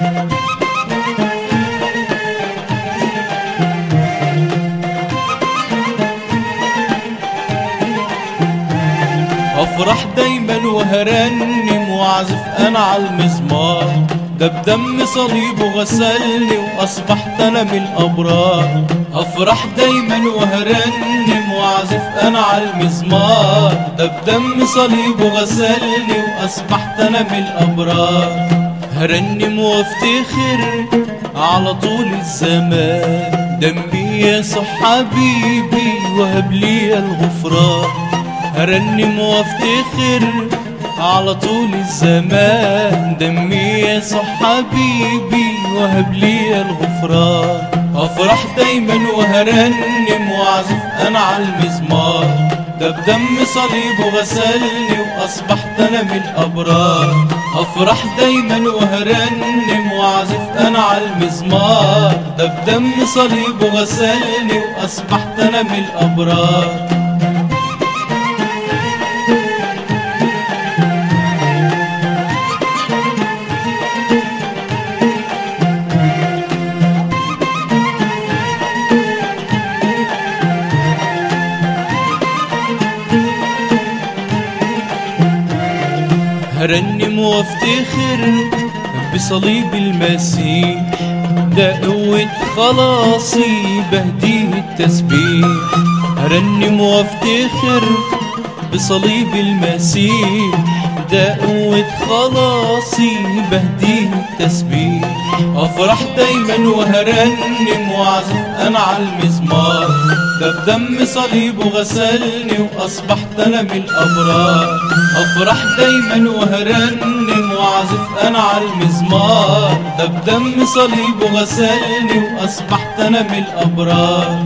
افرح دايما وهرنم واعزف انا على المزمار ده بدم صليبه غسلني واصبحت انا من الابرار افرح دايما وهرنم واعزف انا على المزمار ده بدم صليبه غسلني واصبحت انا من الابرار هرنم وافتخر على طول الزمان دمي يسوع حبيبي وهب لي الغفران هرنم وافتخر على طول الزمان دمي يسوع حبيبي وهب لي الغفران افرح دايما وهرنم واعزف انا على المزمار ده بدم صليبه غسلني واصبحت انا من الابرار افرح دايما وهرنم واعزف انا على المزمار ده بدم صليبه غسلني واصبحت انا من الابرار هرنم وافتخر بصليب المسيح ده قوة خلاصي بهديه التسبيح هرنم وافتخر بصليب المسيح ده قوة خلاصي بهديه التسبيح افرح دايما وهرنم واعزف انا على المزمار ده بدم صليبه غسلني واصبحت انا من الابرار افرح دايما وهرنم واعزف انا على المزمار ده بدم صليبه غسلني واصبحت انا من الابرار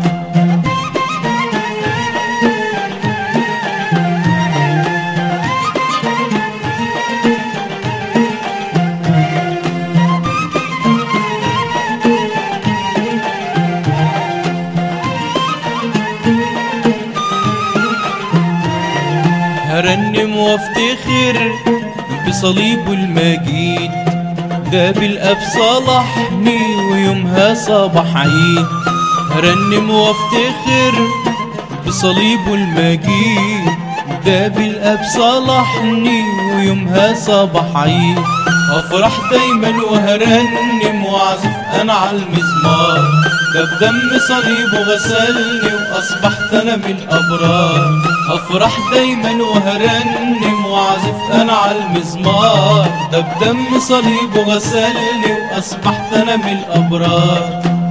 هرنم وافتخر بصليبه المجيد ده بالاب صلحني ويومها صباح عيد هرنم وافتخر بصليبه المجيد ده بالاب صلحني ويومها صباح عيد افرح دايما وهرنم واعزف انا على المزمار ده بدم صليبه غسلني واصبحت انا من الابرار افرح دايما وهرنم واعزف انا على المزمار ده بدم صليبه غسلني واصبحت انا من الابرار